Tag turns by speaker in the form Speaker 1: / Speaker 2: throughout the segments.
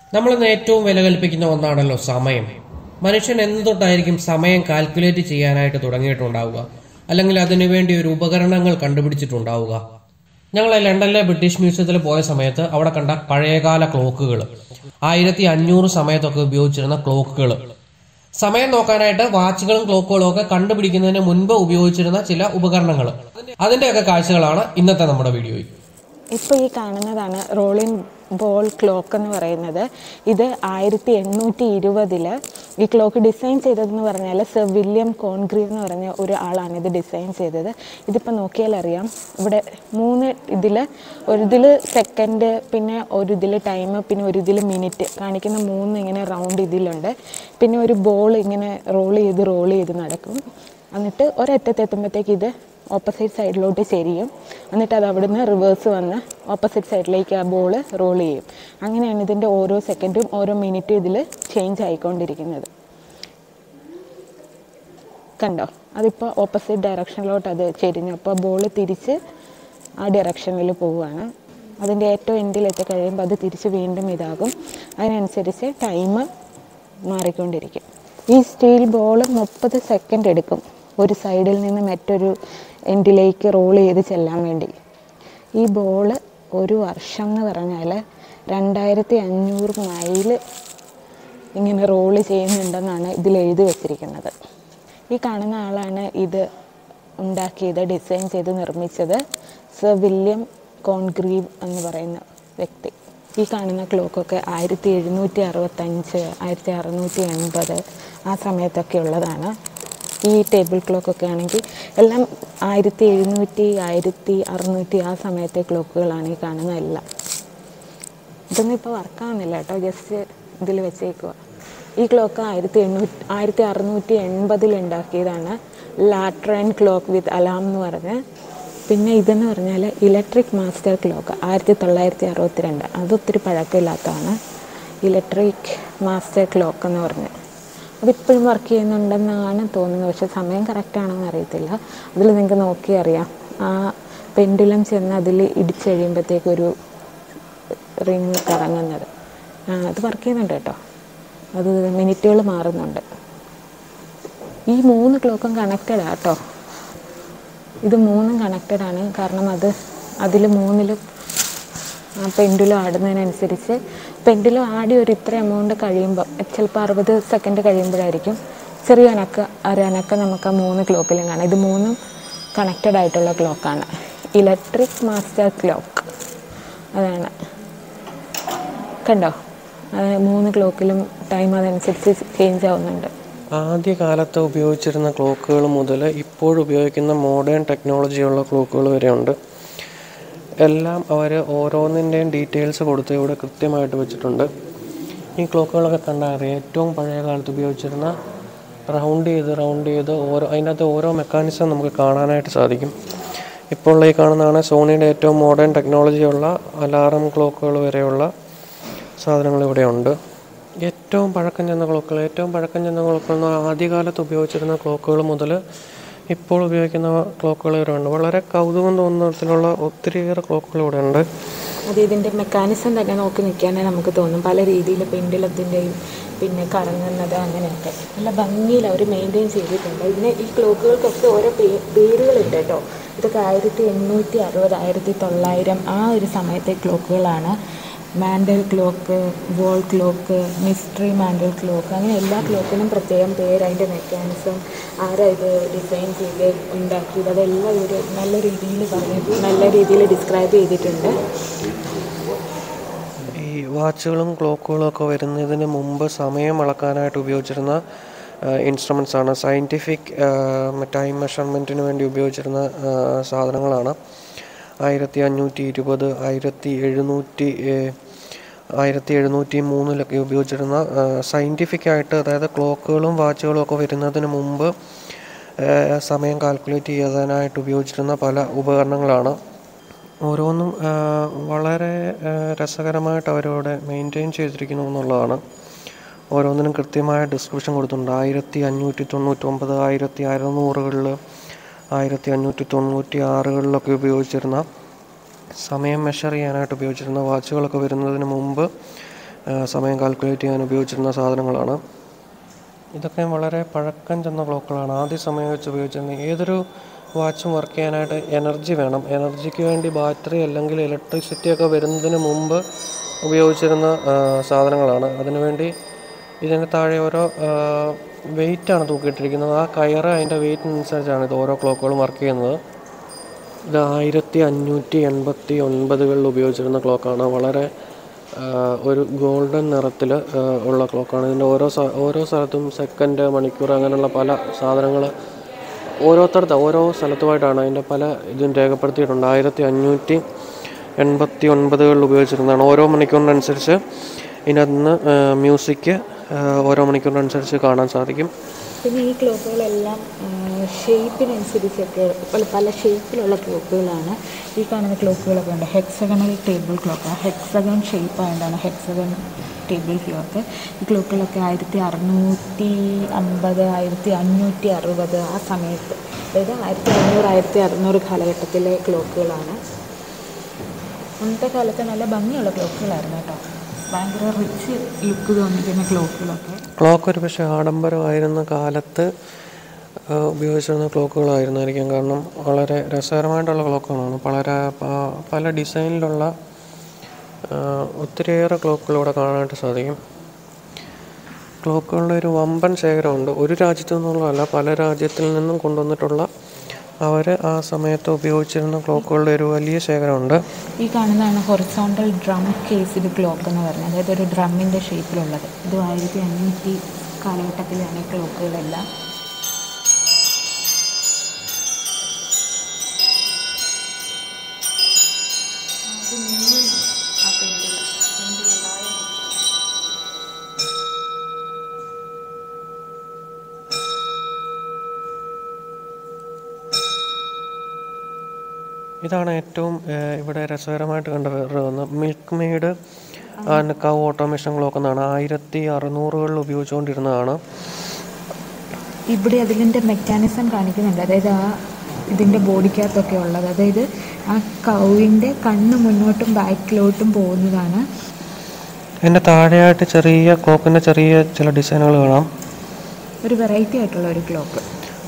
Speaker 1: നമ്മളിന്ന് ഏറ്റവും വില കൽപ്പിക്കുന്ന ഒന്നാണല്ലോ സമയം മനുഷ്യൻ എന്ന് തൊട്ടായിരിക്കും സമയം കാൽക്കുലേറ്റ് ചെയ്യാനായിട്ട് തുടങ്ങിയിട്ടുണ്ടാവുക അല്ലെങ്കിൽ അതിനുവേണ്ടി ഒരു ഉപകരണങ്ങൾ കണ്ടുപിടിച്ചിട്ടുണ്ടാവുക ഞങ്ങൾ ലണ്ടനിലെ ബ്രിട്ടീഷ് മ്യൂസിയത്തിൽ പോയ സമയത്ത് അവിടെ കണ്ട പഴയകാല ക്ലോക്കുകൾ ആയിരത്തി അഞ്ഞൂറ് സമയത്തൊക്കെ ഉപയോഗിച്ചിരുന്ന ക്ലോക്കുകൾ സമയം നോക്കാനായിട്ട് വാച്ചുകളും ക്ലോക്കുകളും ഒക്കെ കണ്ടുപിടിക്കുന്നതിന് മുൻപ് ഉപയോഗിച്ചിരുന്ന ചില ഉപകരണങ്ങൾ അതിന്റെയൊക്കെ കാഴ്ചകളാണ് ഇന്നത്തെ നമ്മുടെ വീഡിയോയിൽ
Speaker 2: ഇപ്പോൾ ഈ കാണുന്നതാണ് റോളിംഗ് ബോൾ ക്ലോക്ക് എന്ന് പറയുന്നത് ഇത് ആയിരത്തി എണ്ണൂറ്റി ഇരുപതില് ഈ ക്ലോക്ക് ഡിസൈൻ ചെയ്തതെന്ന് പറഞ്ഞാൽ സർ വില്യം കോൺഗ്രീവ് എന്ന് പറഞ്ഞ ഒരു ആളാണ് ഇത് ഡിസൈൻ ചെയ്തത് ഇതിപ്പോൾ നോക്കിയാൽ അറിയാം ഇവിടെ മൂന്ന് ഇതിൽ ഒരു ഇതിൽ സെക്കൻഡ് പിന്നെ ഒരു ഇതിൽ ടൈം പിന്നെ ഒരു ഇതിൽ മിനിറ്റ് കാണിക്കുന്ന മൂന്ന് ഇങ്ങനെ റൗണ്ട് ഇതിലുണ്ട് പിന്നെ ഒരു ബോൾ ഇങ്ങനെ റോൾ ചെയ്ത് റോൾ ചെയ്ത് നടക്കും എന്നിട്ട് ഒരറ്റത്തെത്തുമ്പോഴത്തേക്ക് ഇത് ഓപ്പോസിറ്റ് സൈഡിലോട്ട് ചെരിയും എന്നിട്ട് അത് അവിടുന്ന് റിവേഴ്സ് വന്ന് ഓപ്പോസിറ്റ് സൈഡിലേക്ക് ആ ബോൾ റോൾ ചെയ്യും അങ്ങനെയാണ് ഇതിൻ്റെ ഓരോ സെക്കൻഡും ഓരോ മിനിറ്റും ഇതിൽ ചേഞ്ച് ആയിക്കൊണ്ടിരിക്കുന്നത് കണ്ടോ അതിപ്പോൾ ഓപ്പോസിറ്റ് ഡയറക്ഷനിലോട്ട് അത് ചെരിഞ്ഞു അപ്പോൾ ബോൾ തിരിച്ച് ആ ഡയറക്ഷനിൽ പോവുകയാണ് അതിൻ്റെ ഏറ്റവും എൻഡിൽ എത്തി കഴിയുമ്പോൾ അത് തിരിച്ച് വീണ്ടും ഇതാകും അതിനനുസരിച്ച് ടൈം മാറിക്കൊണ്ടിരിക്കും ഈ സ്റ്റീൽ ബോൾ മുപ്പത് സെക്കൻഡ് എടുക്കും ഒരു സൈഡിൽ നിന്ന് മറ്റൊരു എൻഡിലേക്ക് റോൾ ചെയ്ത് ചെല്ലാൻ വേണ്ടി ഈ ബോൾ ഒരു വർഷം എന്ന് പറഞ്ഞാൽ രണ്ടായിരത്തി അഞ്ഞൂറ് മൈൽ ഇങ്ങനെ റോള് ചെയ്യുന്നുണ്ടെന്നാണ് ഇതിൽ എഴുതി വച്ചിരിക്കുന്നത് ഈ കാണുന്ന ആളാണ് ഇത് ഉണ്ടാക്കിയത് ഡിസൈൻ ചെയ്ത് നിർമ്മിച്ചത് സർ വില്യം കോൺഗ്രീവ് എന്ന് പറയുന്ന വ്യക്തി ഈ കാണുന്ന ക്ലോക്കൊക്കെ ആയിരത്തി എഴുന്നൂറ്റി അറുപത്തഞ്ച് ആയിരത്തി അറുന്നൂറ്റി എൺപത് ആ സമയത്തൊക്കെ ഉള്ളതാണ് ഈ ടേബിൾ ക്ലോക്കൊക്കെ ആണെങ്കിൽ എല്ലാം ആയിരത്തി എഴുന്നൂറ്റി ആയിരത്തി അറുന്നൂറ്റി ആ സമയത്തെ ക്ലോക്കുകളാണ് ഈ കാണുന്ന എല്ലാം ഇതൊന്നും ഇപ്പോൾ വർക്കാവുന്നില്ല കേട്ടോ ജസ്റ്റ് ഇതിൽ വെച്ചേക്കുക ഈ ക്ലോക്ക് ആയിരത്തി എണ്ണൂറ്റി ആയിരത്തി അറുന്നൂറ്റി എൺപതിൽ ഉണ്ടാക്കിയതാണ് ലാട്രൻ ക്ലോക്ക് വിത്ത് അലാം എന്ന് പറഞ്ഞ് പിന്നെ ഇതെന്ന് പറഞ്ഞാൽ ഇലക്ട്രിക് മാസ്റ്റർ ക്ലോക്ക് ആയിരത്തി തൊള്ളായിരത്തി അറുപത്തി രണ്ട് അതൊത്തിരി പഴക്കമില്ലാത്തതാണ് ഇലക്ട്രിക് മാസ്റ്റർ ക്ലോക്ക് എന്ന് പറഞ്ഞ് അതിപ്പോഴും വർക്ക് ചെയ്യുന്നുണ്ടെന്നാണ് തോന്നുന്നത് പക്ഷെ സമയം കറക്റ്റാണെന്ന് അറിയത്തില്ല അതിൽ നിങ്ങൾക്ക് നോക്കി അറിയാം ആ പെൻഡുലം ചെന്ന് അതിൽ ഇടിച്ച് കഴിയുമ്പോഴത്തേക്കൊരു റിങ് കറങ്ങുന്നത് ആ, അത് വർക്ക് ചെയ്യുന്നുണ്ട് കേട്ടോ അത് മിനിറ്റുകൾ മാറുന്നുണ്ട് ഈ മൂന്ന് ക്ലോക്കും കണക്റ്റഡ് കേട്ടോ ഇത് മൂന്നും കണക്റ്റഡ് ആണ് കാരണം അത് അതിൽ മൂന്നിലും ആ പെൻഡുലം ആടുന്നതിനനുസരിച്ച് പെൻഡുലം ആടി ഒരു ഇത്ര എമൗണ്ട് കഴിയുമ്പോൾ ചിലപ്പോൾ അറുപത് സെക്കൻഡ് കഴിയുമ്പോഴായിരിക്കും ചെറിയ അനക്ക ഒരു അനക്ക നമുക്ക് ആ മൂന്ന് ക്ലോക്കിലും കാണാം ഇത് മൂന്നും കണക്റ്റഡ് ആയിട്ടുള്ള ക്ലോക്കാണ് ഇലക്ട്രിക് മാസ്റ്റർ ക്ലോക്ക് അതാണ് കണ്ടോ അത് മൂന്ന് ക്ലോക്കിലും ടൈം അതനുസരിച്ച് ചേഞ്ച് ആവുന്നുണ്ട്
Speaker 1: ആദ്യകാലത്ത് ഉപയോഗിച്ചിരുന്ന ക്ലോക്കുകൾ മുതൽ ഇപ്പോൾ ഉപയോഗിക്കുന്ന മോഡേൺ ടെക്നോളജിയുള്ള ക്ലോക്കുകൾ വരെ ഉണ്ട് എല്ലാം അവർ ഓരോന്നിൻ്റെയും ഡീറ്റെയിൽസ് കൊടുത്ത് ഇവിടെ കൃത്യമായിട്ട് വെച്ചിട്ടുണ്ട് ഈ ക്ലോക്കുകളൊക്കെ കണ്ടാൽ അറിയാം ഏറ്റവും പഴയ കാലത്ത് ഉപയോഗിച്ചിരുന്ന റൗണ്ട് ചെയ്ത് റൗണ്ട് ചെയ്ത് ഓരോ അതിൻ്റെ അകത്ത് ഓരോ മെക്കാനിസം നമുക്ക് കാണാനായിട്ട് സാധിക്കും ഇപ്പോൾ ഈ കാണുന്നതാണ് സോണിയുടെ ഏറ്റവും മോഡേൺ ടെക്നോളജിയുള്ള അലാറം ക്ലോക്കുകൾ വരെയുള്ള സാധനങ്ങൾ ഇവിടെ ഉണ്ട് ഏറ്റവും പഴക്കം ചെന്ന ക്ലോക്കുകൾ ഏറ്റവും പഴക്കം ചെന്ന ക്ലോക്കുകൾ എന്ന് പറഞ്ഞാൽ ആദ്യകാലത്ത് ഉപയോഗിച്ചിരുന്ന ക്ലോക്കുകൾ മുതൽ ഇപ്പോൾ ഉപയോഗിക്കുന്ന ക്ലോക്കുകൾ വരെ ഉണ്ട് വളരെ കൗതുകം തോന്നുന്ന തരത്തിലുള്ള ഒത്തിരിയേറെ ക്ലോക്കുകൾ ഇവിടെ ഉണ്ട്
Speaker 2: അത് ഇതിൻ്റെ മെക്കാനിസം തന്നെ നോക്കി നിൽക്കാനേ നമുക്ക് തോന്നും പല രീതിയിൽ പെൻഡിലത്തിൻ്റെയും പിന്നെ കറങ്ങുന്നത് അങ്ങനെയൊക്കെ നല്ല ഭംഗിയിൽ അവർ മെയിൻറ്റെയിൻ ചെയ്തിട്ടുണ്ട് ഇതിന് ഈ ക്ലോക്കുകൾക്കൊക്കെ ഓരോ പേ പേരുകളുണ്ട് കേട്ടോ ഇതൊക്കെ ആയിരത്തി എണ്ണൂറ്റി അറുപത് ആയിരത്തി തൊള്ളായിരം ആ ഒരു സമയത്തെ ക്ലോക്കുകളാണ് mantel clock wall clock mystery mantel clock അങ്ങനെ എല്ലാ ക്ലോക്കിനും പ്രത്യേകം പേര് അതിൻ്റെ മെക്കാനിസം ആരാ ഇത് ഡിസൈൻ ചെയ്ത് ഉണ്ടാക്കിയത് അതെല്ലാം ഇവർ നല്ല രീതിയിൽ പറഞ്ഞിട്ട് നല്ല രീതിയിൽ ഡിസ്ക്രൈബ് ചെയ്തിട്ടുണ്ട്
Speaker 1: ഈ വാച്ചുകളും ക്ലോക്കുകളും ഒക്കെ വരുന്നതിന് മുമ്പ് സമയം അളക്കാനായിട്ട് ഉപയോഗിച്ചിരുന്ന ഇൻസ്ട്രുമെൻസ് ആണ് സയൻറ്റിഫിക് ടൈം മെഷർമെൻറ്റിന് വേണ്ടി ഉപയോഗിച്ചിരുന്ന ആ, സാധനങ്ങളാണ് ആയിരത്തി അഞ്ഞൂറ്റി ഇരുപത് ആയിരത്തി എഴുന്നൂറ്റി ആയിരത്തി എഴുന്നൂറ്റി മൂന്നിലൊക്കെ ഉപയോഗിച്ചിരുന്ന സയൻറ്റിഫിക് ആയിട്ട് അതായത് ക്ലോക്കുകളും വാച്ചുകളും ഒക്കെ വരുന്നതിന് മുമ്പ് ആ, സമയം കാൽക്കുലേറ്റ് ചെയ്യാനായിട്ട് ഉപയോഗിച്ചിരുന്ന പല ഉപകരണങ്ങളാണ് ഓരോന്നും ആ, വളരെ ആ, രസകരമായിട്ട് അവരവിടെ മെയിൻറ്റെയിൻ ചെയ്തിരിക്കുന്നു എന്നുള്ളതാണ് ഓരോന്നിനും കൃത്യമായ ഡിസ്ക്രിപ്ഷൻ കൊടുത്തിട്ടുണ്ട് ആയിരത്തി അഞ്ഞൂറ്റി തൊണ്ണൂറ്റൊമ്പത് ആയിരത്തി അറുന്നൂറുകളിൽ ആയിരത്തി അഞ്ഞൂറ്റി തൊണ്ണൂറ്റി ആറുകളിലൊക്കെ ഉപയോഗിച്ചിരുന്ന സമയം മെഷർ ചെയ്യാനായിട്ട് ഉപയോഗിച്ചിരുന്ന വാച്ചുകളൊക്കെ വരുന്നതിന് മുമ്പ് ആ, സമയം കാൽക്കുലേറ്റ് ചെയ്യാൻ ഉപയോഗിച്ചിരുന്ന സാധനങ്ങളാണ് ഇതൊക്കെ വളരെ പഴക്കം ചെന്ന ക്ലോക്കുകളാണ് ആദ്യ സമയം വെച്ച് ഉപയോഗിച്ചിരുന്നത് ഏതൊരു വാച്ചും വർക്ക് ചെയ്യാനായിട്ട് എനർജി വേണം എനർജിക്ക് വേണ്ടി ബാറ്ററി അല്ലെങ്കിൽ ഇലക്ട്രിസിറ്റി ഒക്കെ വരുന്നതിന് മുമ്പ് ഉപയോഗിച്ചിരുന്ന ആ, സാധനങ്ങളാണ് അതിനുവേണ്ടി ഇതിന് താഴെ ഓരോ വെയിറ്റാണ് തൂക്കിയിട്ടിരിക്കുന്നത് ആ കയറ് അതിൻ്റെ വെയിറ്റിനനുസരിച്ചാണ് ഇത് ഓരോ ക്ലോക്കുകളും വർക്ക് ചെയ്യുന്നത് ഇത് ആയിരത്തി അഞ്ഞൂറ്റി എൺപത്തി ഒൻപതുകളിൽ ഉപയോഗിച്ചിരുന്ന ക്ലോക്കാണ് വളരെ ആ, ഒരു ഗോൾഡൻ നിറത്തിൽ ഉള്ള ക്ലോക്കാണ് ഇതിൻ്റെ ഓരോ സ- ഓരോ സ്ഥലത്തും സെക്കൻഡ് മണിക്കൂർ അങ്ങനെയുള്ള പല സാധനങ്ങൾ ഓരോരുത്തരുടെ ഓരോ സ്ഥലത്തുമായിട്ടാണ് അതിൻ്റെ പല ഇതും രേഖപ്പെടുത്തിയിട്ടുണ്ട് ആയിരത്തി അഞ്ഞൂറ്റി എൺപത്തി ഒൻപതുകളിൽ ഉപയോഗിച്ചിരുന്നതാണ് ഓരോ മണിക്കൂറിനനുസരിച്ച് ഇതിനകത്ത് നിന്ന് മ്യൂസിക് ഓരോ മണിക്കൂറിനനുസരിച്ച് കാണാൻ സാധിക്കും
Speaker 2: പിന്നെ ഈ ക്ലോക്കുകളെല്ലാം ഷേപ്പിനനുസരിച്ചൊക്കെ പല പല ഷേപ്പിലുള്ള ക്ലോക്കുകളാണ് ഈ കാണുന്ന ക്ലോക്കുകളൊക്കെ ഉണ്ട് hexagonal table clock hexagon shape ആയതുകൊണ്ടാണ് ഹെക്സഗൺ ടേബിൾ ക്ലോക്ക് ഈ ക്ലോക്കുകളൊക്കെ ആയിരത്തി അറുന്നൂറ്റി അമ്പത് ആയിരത്തി അഞ്ഞൂറ്റി അറുപത് ആ സമയത്ത് അതായത് ആയിരത്തി അഞ്ഞൂറ് ആയിരത്തി അറുന്നൂറ് കാലഘട്ടത്തിലെ ക്ലോക്കുകളാണ് അന്നത്തെ കാലത്ത് നല്ല ഭംഗിയുള്ള ക്ലോക്കുകളായിരുന്നു കേട്ടോ ഭയങ്കര റിച്ച് ലുക്ക് തോന്നിക്കുന്ന ക്ലോക്കുകളൊക്കെ
Speaker 1: ക്ലോക്ക് ഒരു പക്ഷേ ആഡംബരമായിരുന്ന കാലത്ത് ആ, ഉപയോഗിച്ചിരുന്ന ക്ലോക്കുകളായിരുന്നായിരിക്കും കാരണം വളരെ രസകരമായിട്ടുള്ള ക്ലോക്കുകളാണ് വളരെ പ- പല ഡിസൈനിലുള്ള ആ, ഒത്തിരിയേറെ ക്ലോക്കുകൾ ഇവിടെ കാണാനായിട്ട് സാധിക്കും ക്ലോക്കുകളുടെ ഒരു വമ്പൻ ശേഖരമുണ്ട് ഒരു രാജ്യത്തു നിന്നുള്ളതല്ല പല രാജ്യത്തിൽ നിന്നും കൊണ്ടുവന്നിട്ടുള്ള അവർ ആ സമയത്ത് ഉപയോഗിച്ചിരുന്ന ക്ലോക്കുകളുടെ ഒരു വലിയ ശേഖരമുണ്ട്
Speaker 2: ഈ കാണുന്നതാണ് ഹൊറിസോണ്ടൽ ഡ്രം കേസ്ഡ് ക്ലോക്ക് എന്ന് പറയുന്നത് അതായത് ഒരു ഡ്രമ്മിൻ്റെ ഷേപ്പിലുള്ളത് ഇത് ആയിരത്തി അഞ്ഞൂറ്റി കാലഘട്ടത്തിലാണ് ഈ ക്ലോക്കുകളെല്ലാം
Speaker 1: ഇതാണ് ഏറ്റവും ഏഹ്, ഇവിടെ രസകരമായിട്ട് കണ്ട വേറൊരു ഒന്ന് milkmaid and cow automation clock എന്നാണ് ആയിരത്തി അറുന്നൂറുകളിൽ ഉപയോഗിച്ചുകൊണ്ടിരുന്നതാണ്
Speaker 2: ഇവിടെ അതിൻ്റെ മെക്കാനിസം കാണിക്കുന്നുണ്ട് അതായത് ആ ഇതിൻ്റെ ബോഡിക്കകത്തൊക്കെ ഉള്ളത് അതായത് ആ കൗവിൻ്റെ കണ്ണ് മുന്നോട്ടും ബാക്കിലോട്ടും പോകുന്നതാണ്
Speaker 1: അതിൻ്റെ താഴെയായിട്ട് ചെറിയ ക്ലോക്കിൻ്റെ ചെറിയ ചില ഡിസൈനുകൾ കാണാം
Speaker 2: ഒരു വെറൈറ്റി ആയിട്ടുള്ള ഒരു ക്ലോക്ക്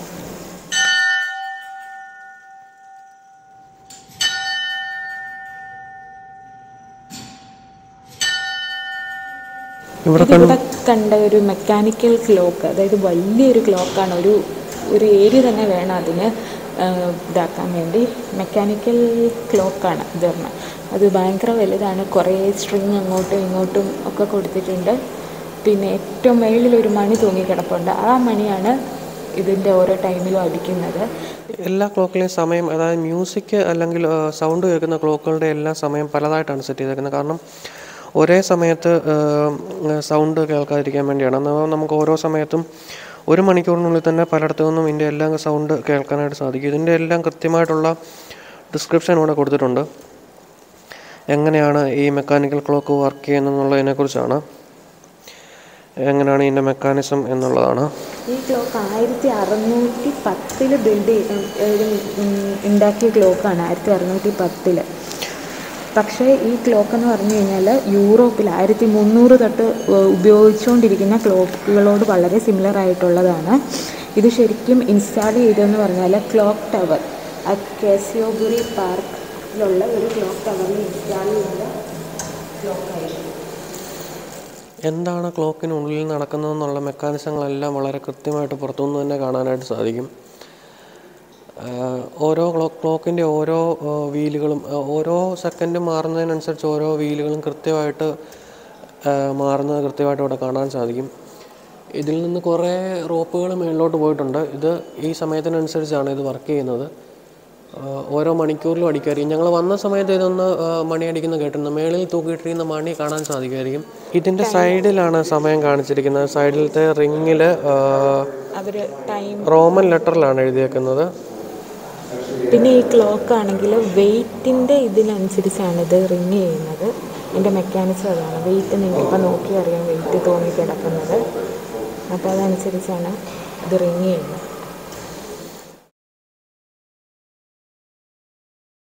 Speaker 1: ഇവിടെ
Speaker 2: ഇതിവിടെ കണ്ട ഒരു മെക്കാനിക്കൽ ക്ലോക്ക് അതായത് വലിയൊരു ക്ലോക്കാണ് ഒരു ഒരു ഏരിയ തന്നെ വേണം അതിന് ആ, ഇതാക്കാൻ വേണ്ടി മെക്കാനിക്കൽ ക്ലോക്കാണ് ഇത് പറഞ്ഞാൽ അത് ഭയങ്കര വലുതാണ് കുറേ സ്ട്രിങ് അങ്ങോട്ടും ഇങ്ങോട്ടും ഒക്കെ കൊടുത്തിട്ടുണ്ട് പിന്നെ ഏറ്റവും മേളിൽ ഒരു മണി തൂങ്ങിക്കിടപ്പുണ്ട് ആ മണിയാണ് ഇതിൻ്റെ ഓരോ ടൈമിലും അടിക്കുന്നത്
Speaker 1: എല്ലാ ക്ലോക്കിലെയും സമയം അതായത് മ്യൂസിക് അല്ലെങ്കിൽ സൗണ്ട് കേൾക്കുന്ന ക്ലോക്കുകളുടെ എല്ലാ സമയം പലതായിട്ടാണ് സെറ്റ് ചെയ്തേക്കുന്നത് കാരണം ഒരേ സമയത്ത് സൗണ്ട് കേൾക്കാതിരിക്കാൻ വേണ്ടിയാണ് എന്നാൽ നമുക്ക് ഓരോ സമയത്തും ഒരു മണിക്കൂറിനുള്ളിൽ തന്നെ പലയിടത്തു നിന്നും ഇതിൻ്റെ എല്ലാം സൗണ്ട് കേൾക്കാനായിട്ട് സാധിക്കും ഇതിൻ്റെ എല്ലാം കൃത്യമായിട്ടുള്ള ഡിസ്ക്രിപ്ഷൻ ഇവിടെ കൊടുത്തിട്ടുണ്ട് എങ്ങനെയാണ് ഈ മെക്കാനിക്കൽ ക്ലോക്ക് വർക്ക് ചെയ്യുന്നതെന്നുള്ളതിനെക്കുറിച്ചാണ് എങ്ങനെയാണ് ഇതിൻ്റെ മെക്കാനിസം എന്നുള്ളതാണ്
Speaker 2: ഈ ക്ലോക്ക് ആയിരത്തി അറുന്നൂറ്റി പത്തിൽ ബിൽഡ് ചെയ്ത് ഉണ്ടാക്കിയ ക്ലോക്കാണ് ആയിരത്തി അറുന്നൂറ്റി പത്തിൽ പക്ഷേ ഈ ക്ലോക്ക് എന്ന് പറഞ്ഞു കഴിഞ്ഞാൽ യൂറോപ്പിൽ ആയിരത്തി മുന്നൂറ് തൊട്ട് ഏഹ്, ഉപയോഗിച്ചുകൊണ്ടിരിക്കുന്ന ക്ലോക്കുകളോട് വളരെ സിമിലർ ആയിട്ടുള്ളതാണ് ഇത് ശരിക്കും ഇൻസ്റ്റാൾ ചെയ്തതെന്ന് പറഞ്ഞാൽ ക്ലോക്ക് ടവർ അറ്റ് കാസിയോബുറി പാർക്കിലുള്ള ഒരു ക്ലോക്ക് ടവറിൽ ഇൻസ്റ്റാൾ ചെയ്ത ക്ലോക്കായിരുന്നു
Speaker 1: എന്താണ് ക്ലോക്കിനുള്ളിൽ നടക്കുന്നതെന്നുള്ള മെക്കാനിസങ്ങളെല്ലാം വളരെ കൃത്യമായിട്ട് പുറത്തുനിന്ന് തന്നെ കാണാനായിട്ട് സാധിക്കും ആഹ് ഓരോ ക്ലോക്ക് ക്ലോക്കിൻ്റെ ഓരോ ആഹ് വീലുകളും ആഹ് ഓരോ സെക്കൻഡ് മാറുന്നതിനനുസരിച്ച് ഓരോ വീലുകളും കൃത്യമായിട്ട് ആഹ് മാറുന്നത് കൃത്യമായിട്ട് ഇവിടെ കാണാൻ സാധിക്കും ഇതിൽ നിന്ന് കുറേ റോപ്പുകൾ മേളിലോട്ട് പോയിട്ടുണ്ട് ഇത് ഈ സമയത്തിനനുസരിച്ചാണ് ഇത് വർക്ക് ചെയ്യുന്നത് ആഹ് ഓരോ മണിക്കൂറിലും അടിക്കുമായിരിക്കും ഞങ്ങൾ വന്ന സമയത്ത് ഇതൊന്ന് ആഹ് മണി അടിക്കുന്ന കേട്ടിരുന്നു മേളിൽ തൂക്കിയിട്ടിരിക്കുന്ന മണി കാണാൻ സാധിക്കുമായിരിക്കും ഇതിൻ്റെ സൈഡിലാണ് സമയം കാണിച്ചിരിക്കുന്നത് സൈഡിലത്തെ റിങ്ങിൽ
Speaker 2: അവർ ടൈം
Speaker 1: റോമൻ ലെറ്ററിലാണ് എഴുതിയേക്കുന്നത്
Speaker 2: പിന്നെ ഈ ക്ലോക്ക് ആണെങ്കിൽ വെയിറ്റിൻ്റെ ഇതിനനുസരിച്ചാണ് ഇത് റിങ് ചെയ്യുന്നത് ഇതിൻ്റെ മെക്കാനിസം അതാണ് വെയിറ്റ് നിങ്ങൾക്കിപ്പോൾ നോക്കി അറിയാം വെയിറ്റ് തോന്നി കിടക്കുന്നത് അപ്പോൾ അതനുസരിച്ചാണ് ഇത് റിങ് ചെയ്യുന്നത്